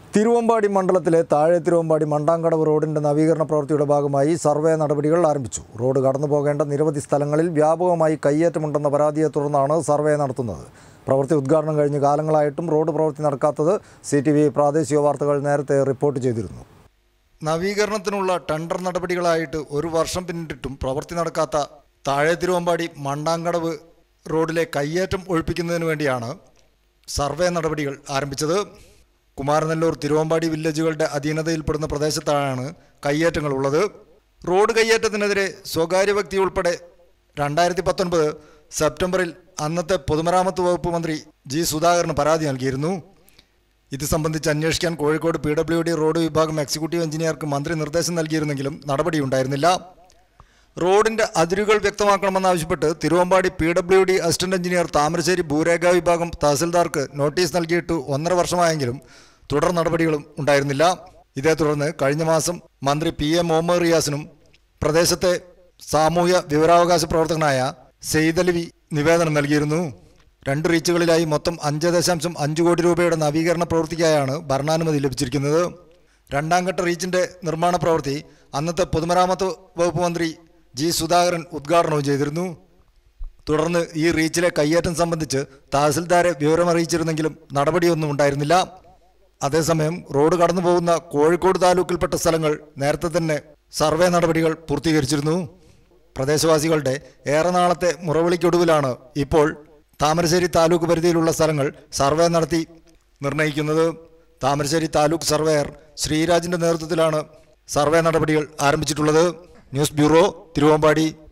തിരുവമ്പാടി മണ്ഡലത്തിലെ താഴെ തിരുവമ്പാടി മണ്ടാങ്കടവ് റോഡിന്റെ നവീകരണ പ്രവൃത്തിയുടെ ഭാഗമായി സർവേ നടപടികൾ ആരംഭിച്ചു റോഡ് കടന്നു പോകേണ്ട നിരവധി സ്ഥലങ്ങളിൽ വ്യാപകമായി കയ്യേറ്റമുണ്ടെന്ന പരാതിയെ തുടർന്നാണ് സർവേ നടത്തുന്നത് പ്രവൃത്തി ഉദ്ഘാടനം കഴിഞ്ഞ് കാലങ്ങളായിട്ടും റോഡ് പ്രവൃത്തി നടക്കാത്തത് സി ടി വി പ്രാദേശിക വാർത്തകൾ നേരത്തെ റിപ്പോർട്ട് ചെയ്തിരുന്നു നവീകരണത്തിനുള്ള ടെൻഡർ നടപടികളായിട്ട് ഒരു വർഷം പിന്നിട്ടിട്ടും പ്രവൃത്തി നടക്കാത്ത താഴെ തിരുവമ്പാടി മണ്ടാങ്കടവ് റോഡിലെ കയ്യേറ്റം ഒഴിപ്പിക്കുന്നതിന് വേണ്ടിയാണ് സർവേ നടപടികൾ ആരംഭിച്ചത് കുമാരനെല്ലൂർ തിരുവമ്പാടി വില്ലേജുകളുടെ അധീനതയിൽപ്പെടുന്ന പ്രദേശത്താണ് കയ്യേറ്റങ്ങൾ ഉള്ളത് റോഡ് കയ്യേറ്റത്തിനെതിരെ സ്വകാര്യ വ്യക്തി ഉൾപ്പെടെ രണ്ടായിരത്തി പത്തൊൻപത് സെപ്റ്റംബറിൽ അന്നത്തെ പൊതുമരാമത്ത് വകുപ്പ് മന്ത്രി ജി സുധാകരന് പരാതി നൽകിയിരുന്നു ഇത് സംബന്ധിച്ച് അന്വേഷിക്കാൻ Kozhikode P W D road വിഭാഗം എക്സിക്യൂട്ടീവ് എഞ്ചിനീയർക്ക് മന്ത്രി നിർദ്ദേശം നൽകിയിരുന്നെങ്കിലും നടപടിയുണ്ടായിരുന്നില്ല റോഡിന്റെ അതിരുകൾ വ്യക്തമാക്കണമെന്നാവശ്യപ്പെട്ട് Thiruvambady P W D assistant engineer Thamarassery ഭൂരേഖ വിഭാഗം തഹസിൽദാർക്ക് നോട്ടീസ് നൽകിയിട്ട് ഒന്നര വർഷമായെങ്കിലും തുടർ നടപടികളും ഉണ്ടായിരുന്നില്ല ഇതേ തുടർന്ന് കഴിഞ്ഞ മാസം മന്ത്രി പി എ മുഹമ്മദ് റിയാസിനും പ്രദേശത്തെ സാമൂഹ്യ വിവരാവകാശ പ്രവർത്തകനായ സെയ്തലവി നിവേദനം നൽകിയിരുന്നു രണ്ട് റീച്ചുകളിലായി മൊത്തം അഞ്ച് ദശാംശം അഞ്ച് കോടി രൂപയുടെ നവീകരണ പ്രവൃത്തിക്കായാണ് ഭരണാനുമതി ലഭിച്ചിരിക്കുന്നത് രണ്ടാം ഘട്ട റീച്ചിന്റെ നിർമ്മാണ പ്രവൃത്തി അന്നത്തെ പൊതുമരാമത്ത് വകുപ്പ് മന്ത്രി ജി സുധാകരൻ ഉദ്ഘാടനവും ചെയ്തിരുന്നു തുടർന്ന് ഈ റീച്ചിലെ കയ്യേറ്റം സംബന്ധിച്ച് തഹസിൽദാരെ വിവരമറിയിച്ചിരുന്നെങ്കിലും നടപടിയൊന്നും ഉണ്ടായിരുന്നില്ല അതേസമയം റോഡ് കടന്നു പോകുന്ന കോഴിക്കോട് താലൂക്കിൽപ്പെട്ട സ്ഥലങ്ങൾ നേരത്തെ തന്നെ സർവേ നടപടികൾ പൂർത്തീകരിച്ചിരുന്നു പ്രദേശവാസികളുടെ ഏറെ നാളത്തെ മുറവിളിക്കൊടുവിലാണ് ഇപ്പോൾ താമരശ്ശേരി താലൂക്ക് പരിധിയിലുള്ള സ്ഥലങ്ങൾ സർവേ നടത്തി നിർണ്ണയിക്കുന്നത് താമരശ്ശേരി താലൂക്ക് സർവേയർ ശ്രീരാജിന്റെ നേതൃത്വത്തിലാണ് സർവേ നടപടികൾ ആരംഭിച്ചിട്ടുള്ളത് ന്യൂസ് ബ്യൂറോ തിരുവമ്പാടി